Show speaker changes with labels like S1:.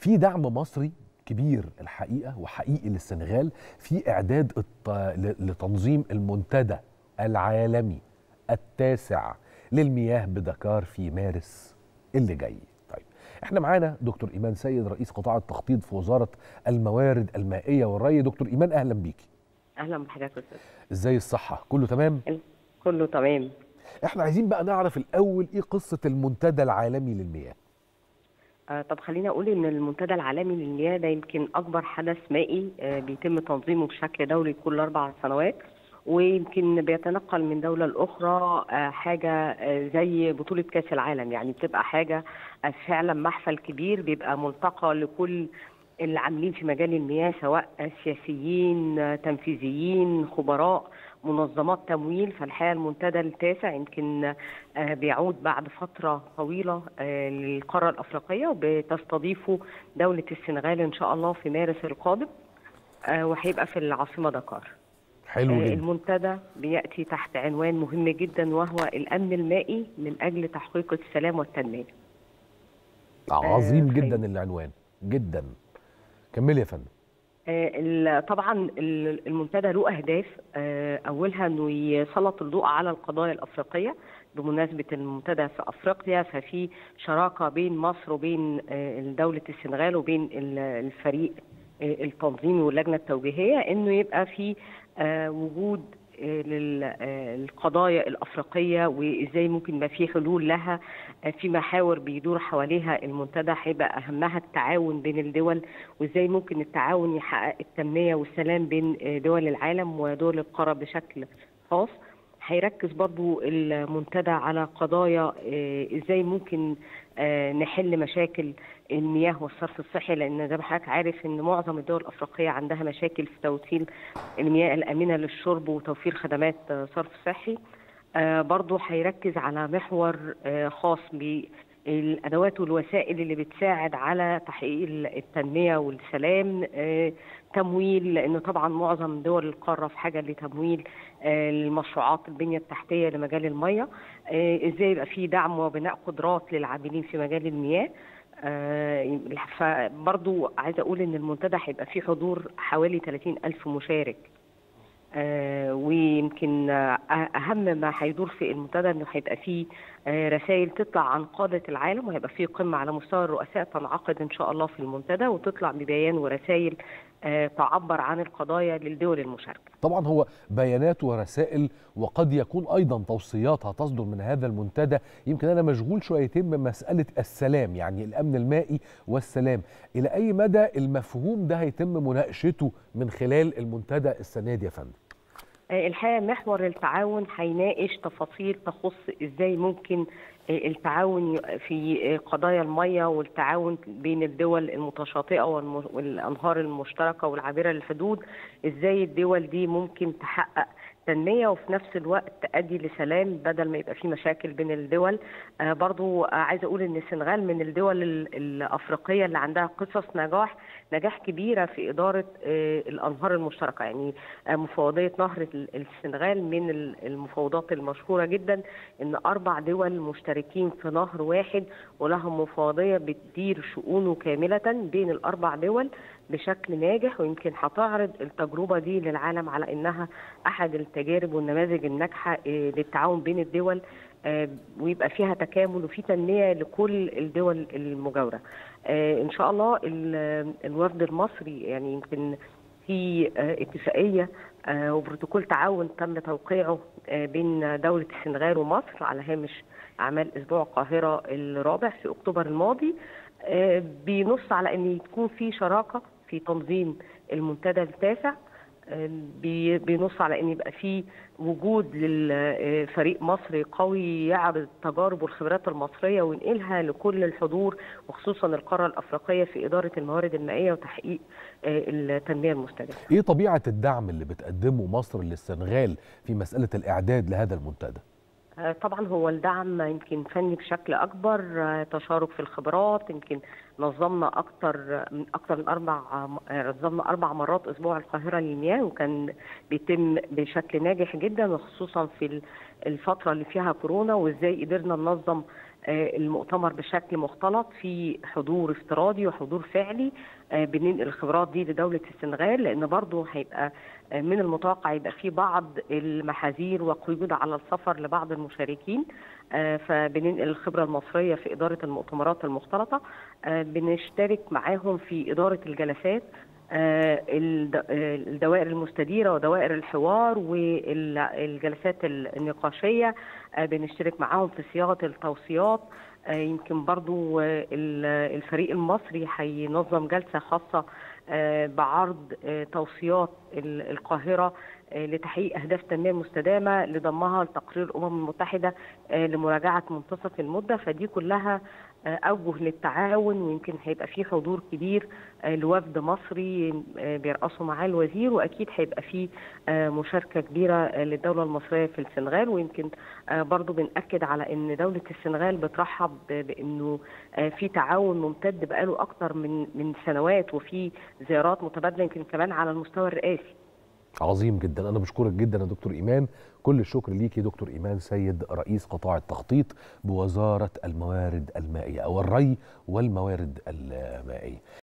S1: في دعم مصري كبير الحقيقه وحقيقي للسنغال في اعداد الت... لتنظيم المنتدى العالمي التاسع للمياه بدكار في مارس اللي جاي طيب احنا معانا دكتور ايمان سيد رئيس قطاع التخطيط في وزاره الموارد المائيه والري دكتور ايمان اهلا بيكي
S2: اهلا بحضرتك استاذ
S1: ازاي الصحه كله تمام
S2: كله تمام
S1: احنا عايزين بقى نعرف الاول ايه قصه المنتدى العالمي للمياه
S2: آه طب خليني اقول ان المنتدى العالمي للمياه ده يمكن اكبر حدث مائي آه بيتم تنظيمه بشكل دوري كل اربع سنوات ويمكن بيتنقل من دولة لأخرى آه حاجة آه زي بطولة كأس العالم يعني بتبقى حاجة آه فعلا محفل كبير بيبقى ملتقى لكل العاملين في مجال المياه سواء سياسيين تنفيذيين خبراء منظمات تمويل فالحقيقه المنتدى التاسع يمكن بيعود بعد فتره طويله للقاره الافريقيه وبتستضيفه دوله السنغال ان شاء الله في مارس القادم وهيبقى في العاصمه دكار.
S1: حلو جدا
S2: المنتدى بياتي تحت عنوان مهم جدا وهو الامن المائي من اجل تحقيق السلام والتنميه.
S1: عظيم جدا العنوان جدا. كملي يا فندم.
S2: طبعا المنتدى له اهداف اولها انه يسلط الضوء على القضايا الافريقيه بمناسبه المنتدى في افريقيا ففي شراكه بين مصر وبين دوله السنغال وبين الفريق التنظيمي واللجنه التوجيهيه انه يبقى في وجود للقضايا الافريقيه وازاي ممكن يبقى في حلول لها في محاور بيدور حواليها المنتدى هيبقى اهمها التعاون بين الدول وازاي ممكن التعاون يحقق التنميه والسلام بين دول العالم ودول القاره بشكل خاص هيركز برضو المنتدى على قضايا ازاي ممكن نحل مشاكل المياه والصرف الصحي لان زي ما حضرتك عارف ان معظم الدول الافريقيه عندها مشاكل في توصيل المياه الامنه للشرب وتوفير خدمات صرف صحي برضو هيركز على محور خاص بالادوات والوسائل اللي بتساعد على تحقيق التنميه والسلام تمويل لانه طبعا معظم دول القاره في حاجه لتمويل المشروعات البنيه التحتيه لمجال الميه ازاي يبقى في دعم وبناء قدرات للعاملين في مجال المياه فبرضو عايزه اقول ان المنتدى هيبقى فيه حضور حوالي 30 الف مشارك آه ويمكن آه اهم ما هيدور في المنتدى انه هيبقى فيه آه رسائل تطلع عن قاده العالم وهيبقى فيه قمه على مستوى الرؤساء تنعقد ان شاء الله في المنتدى وتطلع ببيان ورسائل تعبر عن القضايا للدول المشاركه.
S1: طبعا هو بيانات ورسائل وقد يكون ايضا توصيات هتصدر من هذا المنتدى، يمكن انا مشغول شويتين بمساله السلام يعني الامن المائي والسلام، الى اي مدى المفهوم ده هيتم مناقشته من خلال المنتدى السنه دي يا فندم؟
S2: الحقيقه محور التعاون هيناقش تفاصيل تخص ازاي ممكن التعاون في قضايا الميه والتعاون بين الدول المتشاطئه والانهار المشتركه والعابره للحدود ازاي الدول دي ممكن تحقق تنمية وفي نفس الوقت تؤدي لسلام بدل ما يبقى في مشاكل بين الدول آه برضو آه عايزة أقول أن السنغال من الدول الأفريقية اللي عندها قصص نجاح نجاح كبيرة في إدارة آه الأنهار المشتركة يعني مفوضية نهر السنغال من المفاوضات المشهورة جدا أن أربع دول مشتركين في نهر واحد ولهم مفوضية بتدير شؤونه كاملة بين الأربع دول بشكل ناجح ويمكن هتعرض التجربة دي للعالم على إنها أحد التجارب والنماذج الناجحة للتعاون بين الدول ويبقى فيها تكامل وفي تنمية لكل الدول المجاورة إن شاء الله الوفد المصري يعني يمكن في اتفاقية وبروتوكول تعاون تم توقيعه بين دولة السنغال ومصر على هامش أعمال أسبوع القاهرة الرابع في أكتوبر الماضي بينص على أن يكون في شراكة في تنظيم المنتدى التاسع بينص على ان يبقى في وجود للفريق مصري قوي يعرض التجارب والخبرات المصريه وينقلها لكل الحضور وخصوصا القاره الافريقيه في اداره الموارد المائيه وتحقيق التنميه المستدامه.
S1: ايه طبيعه الدعم اللي بتقدمه مصر للسنغال في مساله الاعداد لهذا المنتدى؟
S2: طبعا هو الدعم يمكن فني بشكل اكبر تشارك في الخبرات يمكن نظمنا اكتر من اكتر من اربع نظمنا اربع مرات اسبوع القاهره للمياه وكان بيتم بشكل ناجح جدا وخصوصا في الفتره اللي فيها كورونا وازاي قدرنا ننظم المؤتمر بشكل مختلط في حضور افتراضي وحضور فعلي بننقل الخبرات دي لدولة السنغال لأن برضه هيبقى من المتوقع يبقى في بعض المحاذير وقيود على السفر لبعض المشاركين فبننقل الخبرة المصرية في إدارة المؤتمرات المختلطة بنشترك معاهم في إدارة الجلسات الدوائر المستديره ودوائر الحوار والجلسات النقاشيه بنشترك معاهم في صياغه التوصيات يمكن برضو الفريق المصري هينظم جلسه خاصه بعرض توصيات القاهره لتحقيق اهداف التنميه المستدامه لضمها لتقرير الامم المتحده لمراجعه منتصف المده فدي كلها اوجه للتعاون ويمكن هيبقى في حضور كبير لوفد مصري بيرأسه معاه الوزير واكيد هيبقى في مشاركه كبيره للدوله المصريه في السنغال ويمكن برضو بنأكد على ان دوله السنغال بترحب بانه في تعاون ممتد بقاله اكتر من من سنوات وفي زيارات متبادله يمكن كمان على المستوى الرئاسي
S1: عظيم جدا انا بشكرك جدا يا دكتور ايمان كل الشكر ليكي دكتور ايمان سيد رئيس قطاع التخطيط بوزاره الموارد المائيه او الري والموارد المائيه